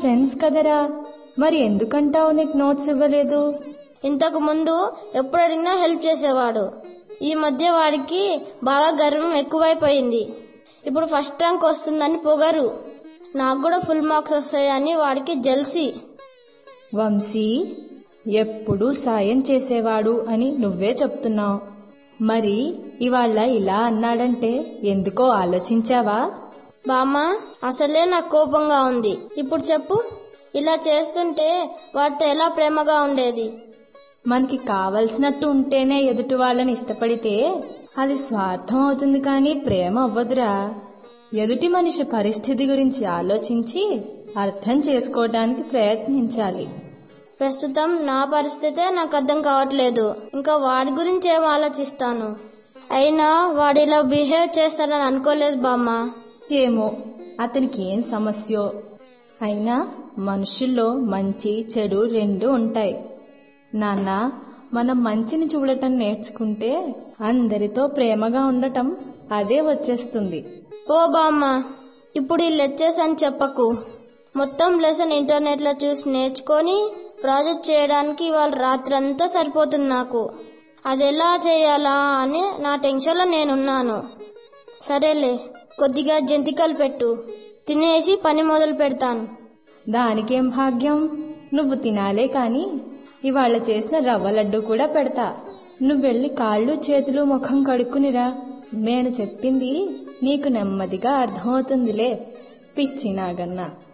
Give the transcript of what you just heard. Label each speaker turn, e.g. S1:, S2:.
S1: friends కదరా మరి ఎందుకంటావు నీకు నోట్స్ ఇవ్వలేదు
S2: ఇంతకు ముందు ఎప్పుడు అడిగినా హెల్ప్ చేసేవాడు ఈ మధ్య వాడికి బాగా గర్వం ఎక్కువైపోయింది ఇప్పుడు ఫస్ట్ ర్యాంక్ వస్తుందని పొగరు నాకు కూడా ఫుల్ మార్క్స్ వస్తాయని వాడికి జల్సీ
S1: వంశీ ఎప్పుడూ సాయం చేసేవాడు అని నువ్వే చెప్తున్నావు మరి ఇవాళ ఇలా అన్నాడంటే ఎందుకో ఆలోచించావా
S2: బామ్మ అసలే నాకు కోపంగా ఉంది ఇప్పుడు చెప్పు ఇలా చేస్తుంటే వాడితో ఎలా ప్రేమగా ఉండేది
S1: మనకి కావలసినట్టు ఉంటేనే ఎదుటి వాళ్ళని ఇష్టపడితే అది స్వార్థం అవుతుంది కానీ ప్రేమ అవ్వదురా ఎదుటి మనిషి పరిస్థితి గురించి ఆలోచించి అర్థం చేసుకోవడానికి ప్రయత్నించాలి
S2: ప్రస్తుతం నా పరిస్థితే నాకు అర్థం కావట్లేదు ఇంకా వాడి గురించి ఏం ఆలోచిస్తాను అయినా వాడు ఇలా బిహేవ్ చేస్తాడని అనుకోలేదు బామ్మ
S1: ఏమో అతనికి ఏం సమస్యో అయినా మనుషుల్లో మంచి చెడు రెండు ఉంటాయి నాన్న మనం మంచిని చూడటం నేర్చుకుంటే అందరితో ప్రేమగా ఉండటం అదే వచ్చేస్తుంది
S2: ఓ బామ్మ ఇప్పుడు ఈ లెక్చర్స్ అని చెప్పకు మొత్తం లెసన్ ఇంటర్నెట్ లో చూసి నేర్చుకొని ప్రాజెక్ట్ చేయడానికి వాళ్ళ రాత్రంతా సరిపోతుంది నాకు అది ఎలా చేయాలా అని నా టెన్షన్ లో నేనున్నాను సరేలే కొద్దిగా జంతికలు పెట్టు తినేసి పని మొదలు పెడతాను
S1: దానికేం భాగ్యం నువ్వు తినాలే కాని ఇవాళ చేసిన రవ్వ లడ్డు కూడా పెడతా నువ్వెళ్ళి కాళ్ళు చేతులు ముఖం కడుక్కునిరా నేను చెప్పింది నీకు నెమ్మదిగా అర్థమవుతుందిలే పిచ్చి నాగన్నా